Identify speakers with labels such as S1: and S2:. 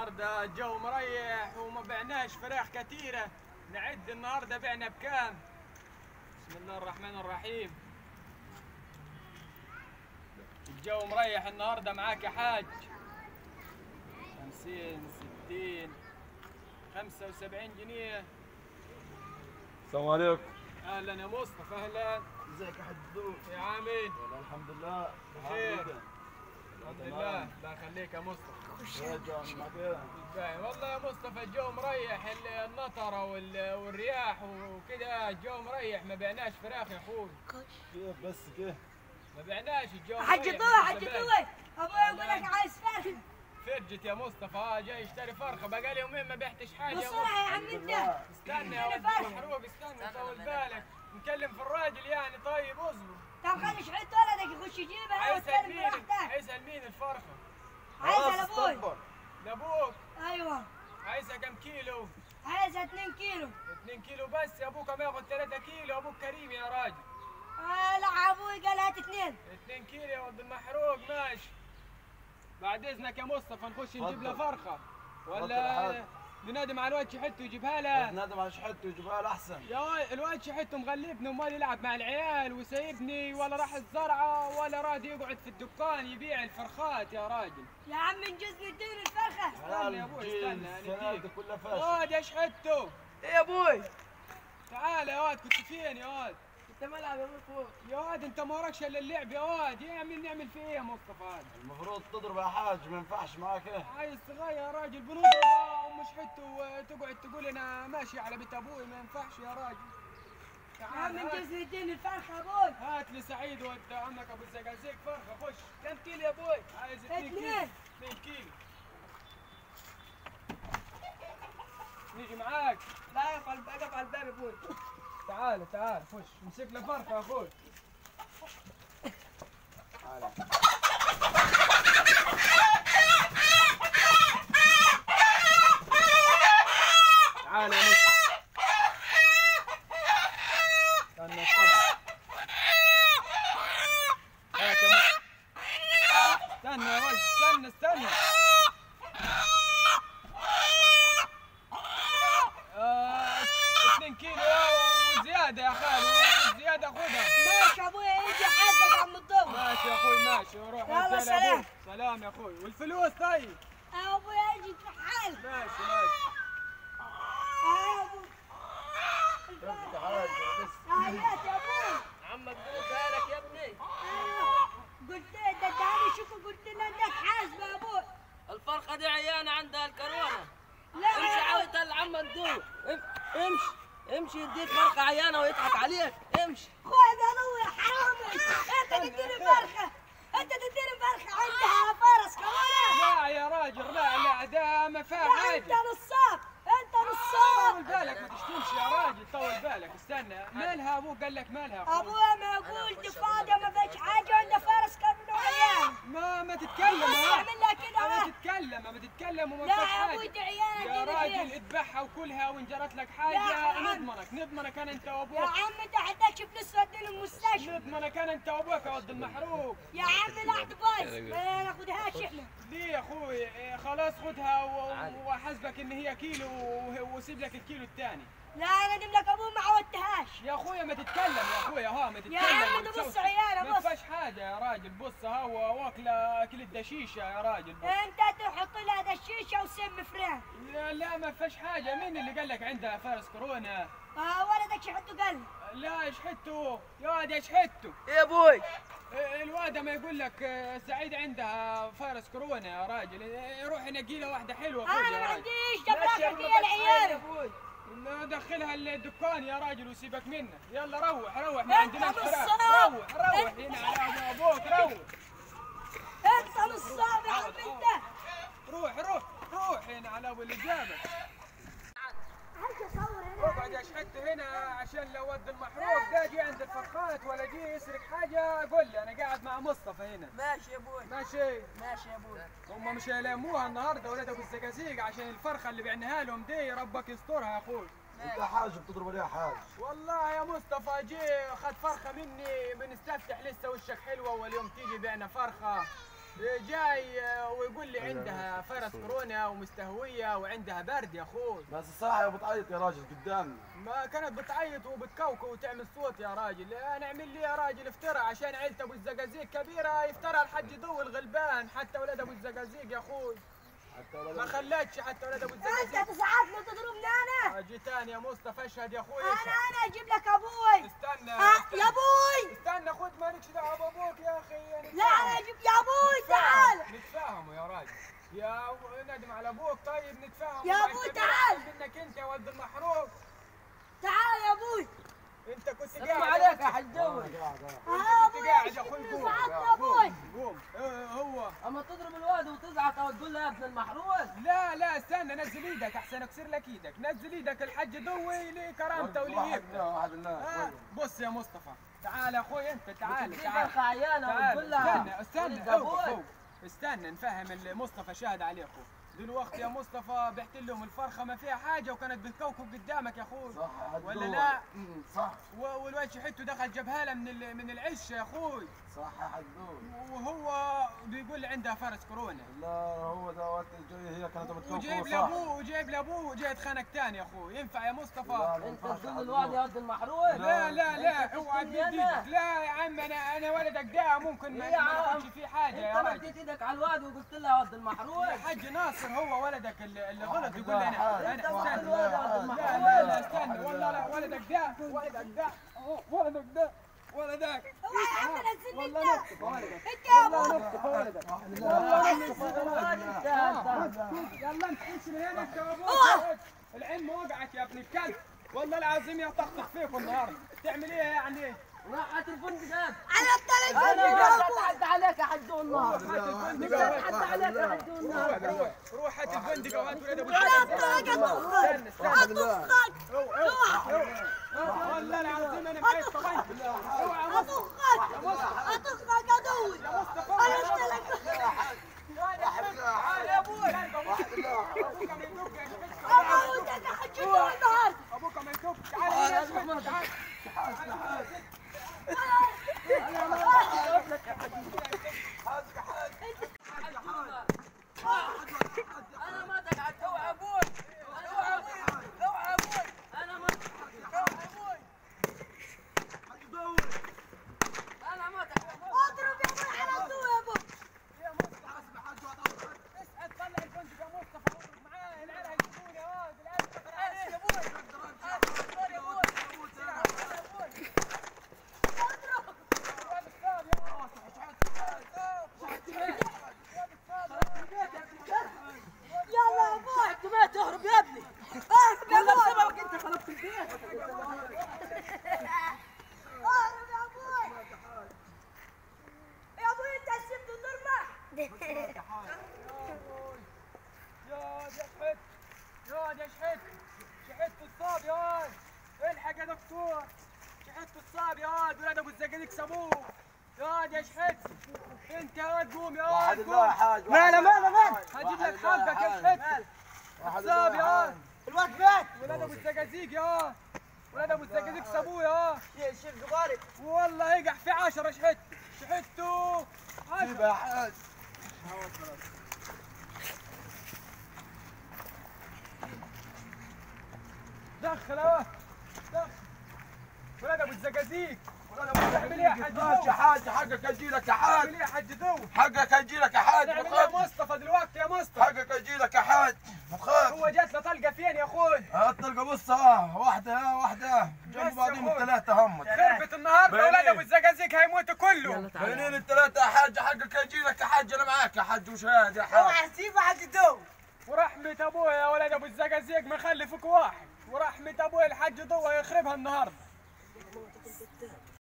S1: النهارده الجو مريح وما بعناش فراخ كثيرة نعد النهارده بعنا بكام بسم الله الرحمن الرحيم الجو مريح النهارده معاك يا حاج خمسين ستين خمسة وسبعين جنيه
S2: السلام عليكم
S1: أهلا يا مصطفى أهلا
S2: ازيك يا حاج الدوق
S1: يا عامل
S2: والله الحمد لله
S1: بخير.
S2: حمد
S1: الحمد لله الله يخليك يا مصطفى
S2: لله
S1: باين. والله يا مصطفى الجو مريح ال- النطرة وال- والرياح وكده الجو مريح ما بعناش فراخ يا اخوي
S2: كيف بس كيف
S1: ما بعناش الجو
S3: حج
S1: مريح
S3: طوع
S1: مش
S3: حج
S1: زبالة.
S3: طوع ابوي يقول لك عايز فرخ
S1: فرجت يا مصطفى اه جاي يشتري فرخه بقالي يومين ما بعتش حاجه يا
S3: بسرعه
S1: مصطفى
S3: يا عم انت
S1: استنى يا ولد
S3: فرخة.
S1: محروق استنى طول بالك نكلم في الراجل يعني طيب اصبر
S3: طب خلي شحيت ولدك يخش يجيبها
S1: عايز
S3: واتكلم
S1: مين
S3: براحتك
S1: عايزها لمين الفرخه
S3: عايزها لابوي
S1: لابوك
S3: ايوه
S1: عايزها كم كيلو
S3: عايزها 2 كيلو
S1: 2 كيلو بس يا ابوك ما ياخذ 3 كيلو ابوك كريم يا راجل
S3: آه لا ابوي قال هات اثنين
S1: 2 كيلو يا ولد المحروق ماشي بعد اذنك يا مصطفى نخش نجيب له
S2: اتفضل.
S1: فرخه
S2: اتفضل يا
S1: ولا
S2: حاج.
S1: ننادي مع الواد شحته يجيبها له
S2: نادم على شحته ويجيبها له احسن
S1: يا ولد الواد شحته مغلبني ومال يلعب مع العيال وسايبني ولا راح الزرعه ولا راضي يقعد في الدكان يبيع الفرخات يا راجل
S3: يا عم انجز لي اديني الفرخه
S1: استنى يا أبوي، استنى، أنا
S2: السنه
S1: أجيك.
S2: دي كلها فاشل
S1: واد يا شحته
S4: ايه يا ابوي
S1: تعال يا واد كنت فين يا واد
S4: انت ملعب يا ابوي فوق
S1: يا واد انت ما وراكش الا اللعب يا واد يعمل نعمل في ايه يا مصطفى هذا
S2: المفروض تضرب يا حاج ما ينفعش معاك ايه
S1: عايز تغير يا راجل بنضرب ومش حته وتقعد تقول انا ماشي على بيت ابوي ما ينفعش يا راجل
S3: يا عم
S1: تعال هات,
S3: انجز لي اديني الفرخه ابوي
S1: هات لي سعيد ود عمك ابو الزقازيق فرخه خش
S4: كم كيلو يا ابوي
S1: عايز 2 كيلو
S3: اثنين
S1: 2 كيلو نيجي معاك
S4: لا اقف على اقف على الباب يا ابوي
S1: تعال تعال خش امسك له فرخه يا اخوي تعال تعال يا مصطفى استنى استنى هات يا مصطفى استنى يا ولد استنى استنى آه، 2 كيلو وزيادة يا خالي زيادة خذها
S3: ماشي يا ابوي يجي حاسك عم الضوء
S1: ماشي يا اخوي ماشي روح
S3: يلا
S1: انت
S3: سلام.
S1: لأبوك. سلام يا اخوي والفلوس طيب
S3: يا ابوي يجي في حال
S1: ماشي ماشي
S3: يا ابوي
S2: يا حاج بس
S3: آيات يا ابوي
S4: عمك قلتها لك يا ابني
S3: أيوة. قلت ده اداني شوف قلت له انك حاسب يا ابوي
S4: الفرخه دي عيانه عندها الكورونا
S3: لا
S4: امشي
S3: يا
S4: عاود
S3: ابوي
S4: العم ندوق ام- امشي امشي يديك فرخه عيانه ويضحك عليك امشي
S3: خذ يا ابوي يا حرامي انت تديني فرخه انت تديني فرخه عندها فرس كمان
S1: لا يا راجل لا لا ده ما فيها
S3: لا انت
S1: حاجة
S3: نصاب انت
S1: طول
S3: نصاب
S1: بالك ما تشتمش يا راجل طول بالك استنى مالها ابوك قال لك مالها يا اخوي
S3: ابويا ما يقول دي فاضيه ما فيش حاجه عنده فرس كابن وعيان
S1: ما ما تتكلم
S3: بس
S1: ها
S3: اعمل لها كده
S1: ما
S3: ها
S1: تتكلم ما تتكلم وما
S3: لا
S1: فيهاش
S3: يا ابوي
S1: حاجة
S3: دي عيانه
S1: يا
S3: دي
S1: راجل
S3: راجل
S1: اذبحها وكلها وان جرت لك
S3: يا
S1: حاجة
S3: عم.
S1: نضمنك نضمنك انا انت
S3: يا
S1: وابوك
S3: عم انت حدكش فلوس وديني المستشفى
S1: نضمنك انا انت وابوك يا ولد المحروق
S3: يا عم لا بايظ ما ناخدهاش احنا
S1: ليه يا اخوي إيه، خلاص خدها و- واحاسبك ان هي كيلو و- واسيب لك الكيلو الثاني
S3: لا انا دم لك ابوي ما عودتهاش
S1: يا اخويا ما تتكلم يا اخويا ها ما تتكلم
S3: يا عم ده
S1: وتسوي-
S3: بص عيالة
S1: ما
S3: بص
S1: فيهاش حاجه يا راجل بص ها واكله اكل الدشيشه يا راجل بص.
S3: انت تحط لها دشيشه وسم فران
S1: لا لا ما فيهاش حاجه مين اللي قال لك عندها فيروس كورونا
S3: اه ولدك شحته قال
S1: لا شحته يا واد يا شحته
S4: ايه يا ابوي
S1: إيه، الواد ما يقول لك آه، سعيد عندها فيروس كورونا يا راجل إيه، روح نقي له واحده حلوه خذ
S3: انا
S1: يا
S3: ما
S1: راجل
S3: عنديش
S4: ماشي
S3: دبراك
S4: يا ابوي،
S3: دي
S4: ما فيهاش حاجة يا
S3: العيال
S4: ابوي
S1: لا دخلها الدكان يا راجل وسيبك منه يلا روح روح ما
S3: أنت
S1: عندناش فراغ
S3: نصاب.
S1: روح روح
S3: أنت-
S1: هنا على أبو ابوك روح
S3: انت نصاب يا عم انت
S1: روح روح روح هنا على ابو اللي جابك
S3: عايز اصور
S1: اقعد يا شحته هنا عشان لو ود المحروق ده جه عند الفرخات ولا جه يسرق حاجه قول لي انا قاعد مع مصطفى هنا
S4: ماشي يا ابوي
S1: ماشي
S4: ماشي يا ابوي
S1: هم مش هيلموها النهارده ولاد ابو الزقازيق عشان الفرخه اللي بعناها لهم دي ربك يسترها يا اخوي
S2: انت حاج بتضرب عليها حاج
S1: والله يا مصطفى جه خد فرخه مني بنستفتح لسه وشك حلوه واليوم تيجي بعنا فرخه جاي آه، ويقول لي عندها فرس كورونا ومستهويه وعندها برد يا اخوي
S2: بس الصاحب بتعيط يا راجل قدامنا
S1: ما كانت بتعيط وبتكوكو وتعمل صوت يا راجل انا اعمل لي يا راجل افترى عشان عيلة ابو الزقازيق كبيره يفترى الحج ضو الغلبان حتى ولاد ابو الزقازيق يا اخوي
S2: حتى
S1: ما
S2: ولد
S1: خلتش حتى ولاد ابو
S3: انت
S1: الزقازيق
S3: تساعدني وتضربني انا
S1: جيتاني يا مصطفى اشهد يا اخوي
S3: انا
S1: اشهد
S3: انا اجيب لك ابوي
S1: استنى
S3: آه، يا ابوي
S1: استنى خد مالكش دعوه بابوك يا اخي
S3: لا انا اجيب يا ابوي تعال
S1: نتفاهموا يا راجل يا أبو- ندم على ابوك طيب نتفاهم
S3: يا
S1: وبعد
S3: أبوي
S1: كده
S3: تعال.
S1: انك انت يا ولد المحروق
S3: تعال يا ابوي
S1: انت كنت
S4: سلام
S1: قاعد
S4: عليك يا حجوي
S3: اه
S1: كنت
S3: ابوي
S1: قاعد يا اخوي
S3: اشتري
S1: قوم
S3: وساعدني يا ابوي
S1: قوم آه، هو
S4: اما تضرب الواد وتزعق وتقول له يا ابن المحروس
S1: لا لا استنى نزل ايدك احسن اكسر لك ايدك نزل ايدك الحج ضوي لكرامته
S2: واحد
S1: وليبته
S2: منا واحد الناس
S1: آه، بص يا مصطفى تعال يا اخوي انت تعال
S4: تجيب
S1: تعال
S4: فرخه عيانه
S1: تعال
S4: وتقول لها
S1: استنى استنى
S4: ولد
S1: اوقف
S4: أبوك.
S1: اوقف استنى نفهم اللي مصطفى شاهد عليكم دلوقتي يا مصطفى بحت لهم الفرخه ما فيها حاجه وكانت بتكوكب قدامك يا اخوي
S2: صح
S1: ولا
S2: حدود.
S1: لا؟
S2: مم، صح
S1: و- والواد شحته دخل جابها له من ال- من العش يا اخوي
S2: صح حدود
S1: وهو بيقول لي عندها فرس كورونا
S2: لا هو ده وقت الجاي هي كانت بتكون
S1: وجايب
S2: صح.
S1: لابوه وجايب لابوه وجاي يتخانق تاني يا اخوي ينفع يا
S2: لا،
S1: مصطفى
S2: ما
S4: انت
S2: ينفعش
S4: تقول
S2: حدود.
S4: الواد يا ولد المحروس
S1: لا لا لا
S4: أنت
S1: اوعى
S4: تشتمني
S1: تمد
S4: أنا.
S1: ايدك لا يا عم انا انا ولدك ده ممكن ما
S4: إيه يا
S1: ما
S4: عم؟
S1: يكونش فيه حاجه يا
S4: انت
S1: راجل
S4: مديت ايدك على الواد وقلت له يا ولد المحروس
S1: يا حاج ناصر هو ولدك اللي, اللي غلط
S2: واحد
S1: يقول لي انا
S2: واحد.
S1: انا
S4: انت قلت
S1: استنى
S4: الواد يا ولد
S1: لا
S4: المحروس
S1: لا لا استنى والله لا ولدك ده ولدك ده ولدك ده ولدك
S3: اوعى يا عم نزلني
S1: والله
S3: انت
S1: نصف ولدك
S3: انت يا ابوي
S1: نصف ولدك
S2: واحد
S1: والله
S2: الناس.
S1: نصف ولدك يلا انت امشي من هنا انت يا
S3: أوه.
S1: ابوك العلم وقعك يا ابن الكلب والله العظيم يا طخطخ فيكم النهارده تعمل ايه يعني؟
S4: راحت الفندقات
S3: على الثلاث
S4: انا
S3: يا
S4: ما
S3: ابوي
S4: اتعدى عليك يا حجو النار
S1: هات الفندق
S4: اتعدى عليك يا حجو النار
S1: روح روح روح هات الفندق وهات ولاد ابو
S3: على
S1: الشجر
S3: الطريق
S1: استنى
S3: اطخك
S1: استنى
S3: اطخك
S1: والله العظيم انا معاك طبعا اوعى يا مصطفى
S3: اطخك اطخك ادوي
S1: يا مصطفى
S3: انا قلت لك
S1: تعال يا ابوي ابوك ما يدوك يا شباب.
S3: ابوي انت حجتني النهارده
S1: ابوك ما يدوك تعال هنا يا شباب. تعال
S4: انا ما تقعد اوعى ابوي اوعى ابوي اوعى ابوي انا ما اوعى ابوي انا ما تقعد
S3: اضرب يا ابوي على طول يا ابوي
S1: يا مصطفى اسعد طلع الفندق يا مصطفى واخرج معاه العيال هيجيبوني اه العيال
S4: يا ابوي يا ابوي
S3: يلا يا ابوي
S4: انت ما تهرب يا ابني
S3: اهرب يا
S4: والله
S3: ابوي
S4: بسببك انت خربت البيت
S3: اهرب يا ابوي يا ابوي انت سبت ضربه
S1: يا شحت يا يا شحت شحت الصاب يا واد الحق يا دكتور شحت الصاب يا واد ولاد ابو الزقازيق سابوه يا واد يا شحت انت يا واد قوم يا
S2: واحد
S1: واد
S2: الله يا
S1: قوم
S2: حاج
S1: ماله ماله ماله
S2: واحد
S1: هجيب لك
S2: الله
S1: حقك يا
S2: حاج.
S1: شحت
S2: واحد
S1: الصاب
S2: الله
S1: يا
S2: حاج.
S1: واد
S3: الواد بيت
S1: ولاد ابو الزقازيق يا واد ولاد ابو الزقازيق سابوه يا
S3: يا شيخ زغاري
S1: والله يقع في عشرة شحت شحتوا
S2: جيب
S1: عشرة
S2: يا حاج
S1: دخل يا واد دخل ولاد ابو الزقازيق ولاد ابو تعمل ايه يا حاج
S2: ماشي يا
S1: ذو
S2: حاج حقك اجيلك يا حاج
S1: تعمل ايه يا حاج ذو
S2: حقك اجيلك يا حاج
S1: تعمل ايه يا
S2: مخاف
S1: مصطفى دلوقتي يا مصطفى
S2: حقك اجيلك يا حاج مخاف
S1: هو جات له طلقه فين يا اخوي
S2: الطلقه بص اه واحده اه واحده
S1: بس
S2: جنب
S1: يا
S2: بعضهم
S1: أخوي.
S2: الثلاثه هم
S1: خربت النهارده
S2: بينين.
S1: ولاد ابو الزقازيق هيموتوا كله
S2: بينين الثلاثه يا حاج حقك اجيلك يا حاج انا معاك يا حاج وشاهد يا حاج
S3: سيبه حق الدو
S1: ورحمة ابويا يا ولد ابو الزقازيق مخلفك واحد ورحمة ابويا الحاج ضوى يخربها النهارده